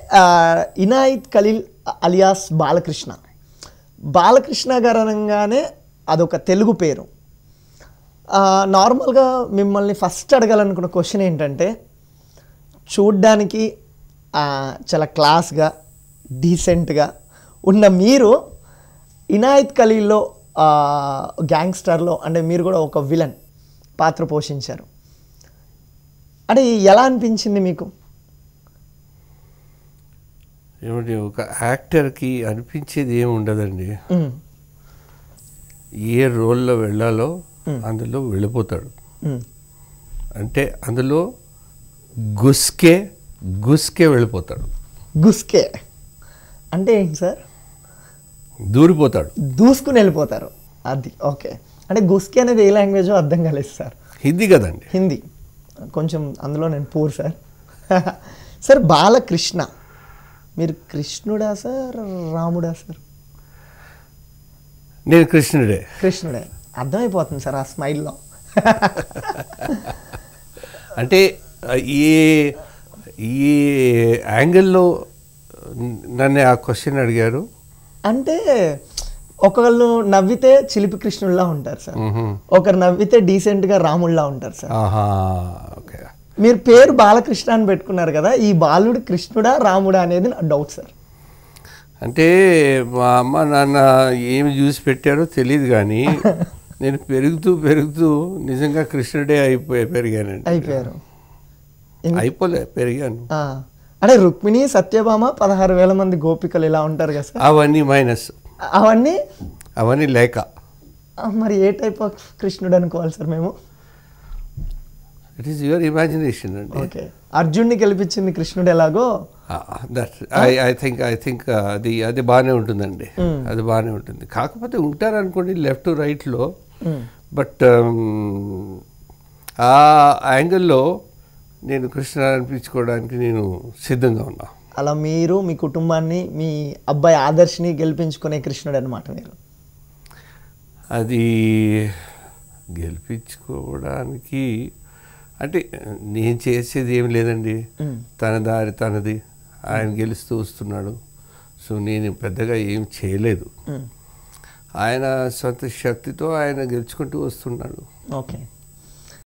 ఆ, ఇనాయిత్ ఖలీల్ అలియాస్ బాలకృష్ణ బాలకృష్ణ గారు అనగానే అదొక తెలుగు పేరు ఆ, నార్మల్గా మిమ్మల్ని ఫస్ట్ అడగాలనుకున్న క్వశ్చన్ ఏంటంటే చూడ్డానికి ఆ, చాలా క్లాస్గా డీసెంట్గా ఉన్న మీరు ఇనాయత్ ఖలీల్లో గ్యాంగ్స్టర్లో అంటే మీరు కూడా ఒక విలన్ పాత్ర పోషించారు అంటే ఎలా అనిపించింది మీకు ఏమంటే ఒక యాక్టర్కి అనిపించేది ఏమి ఉండదండి మ్మ్. ఏ రోల్లో వెళ్ళాలో అందులో వెళ్ళిపోతాడు మ్మ్. అంటే అందులో గుస్కే గుస్కే వెళ్ళిపోతాడు గుస్కే అంటే ఏంటి సార్ దూరిపోతాడు దూసుకుని వెళ్ళిపోతారు అది ఓకే అంటే గుస్కే అనేది ఏ లాంగ్వేజో అర్థం కాలేదు సార్ హిందీ కదండి హిందీ కొంచెం అందులో నేను పూర్ సార్ సార్ బాలకృష్ణ మీరు కృష్ణుడా సార్ రాముడా సార్ నేను కృష్ణుడే కృష్ణుడే అర్థమైపోతుంది సార్ ఆ స్మైల్లో అంటే ఆ, ఈ ఈ యాంగిల్లో నన్ను ఆ క్వశ్చన్ అడిగారు అంటే ఒకళ్ళు నవ్వితే చిలిపి కృష్ణుల్లా ఉంటారు సార్ మ్మ్. ఒకరు నవ్వితే డీసెంట్గా రాముల్లా ఉంటారు సార్ ఆహా ఓకే మీరు పేరు బాలకృష్ణ అని పెట్టుకున్నారు కదా ఈ బాలుడు కృష్ణుడా రాముడా అనేది నా డౌట్ సార్ అంటే మా అమ్మ నాన్న ఏమి చూసి పెట్టారో తెలియదు కానీ నేను పెరుగుతూ పెరుగుతూ నిజంగా కృష్ణుడే అయిపోయి పెరిగానండి అయిపోయారు అయిపోలే పెరిగాను ఆ, అంటే రుక్మిణి సత్యభామ పదహారు వేల మంది గోపికలు ఇలా ఉంటారు కదా సార్ అవన్నీ మైనస్ అవన్నీ అవన్నీ లేక ఆ, మరి ఏ టైప్ ఆఫ్ కృష్ణుడు అనుకోవాలి సార్ మేము ఇట్ ఈస్ యువర్ ఇమాజినేషన్ అండి ఓకే అర్జున్ని గెలిపించింది కృష్ణుడు ఎలాగో that I I think I think అది అది బాగానే ఉంటుందండి అది బాగానే ఉంటుంది కాకపోతే ఉంటారనుకోండి లెఫ్ట్ రైట్లో బట్ ఆ యాంగిల్లో నేను కృష్ణ అనిపించుకోవడానికి నేను సిద్ధంగా ఉన్నా అలా మీరు మీ కుటుంబాన్ని మీ అబ్బాయి ఆదర్శిని గెలిపించుకునే కృష్ణుడు అనమాట మీరు అది గెలిపించుకోవడానికి అంటే నేను చేసేది ఏం లేదండి తన దారి తనది ఆయన గెలుస్తూ వస్తున్నాడు సో నేను పెద్దగా ఏం చేయలేదు మ్మ్. ఆయన సొంత శక్తితో ఆయన గెలుచుకుంటూ వస్తున్నాడు ఓకే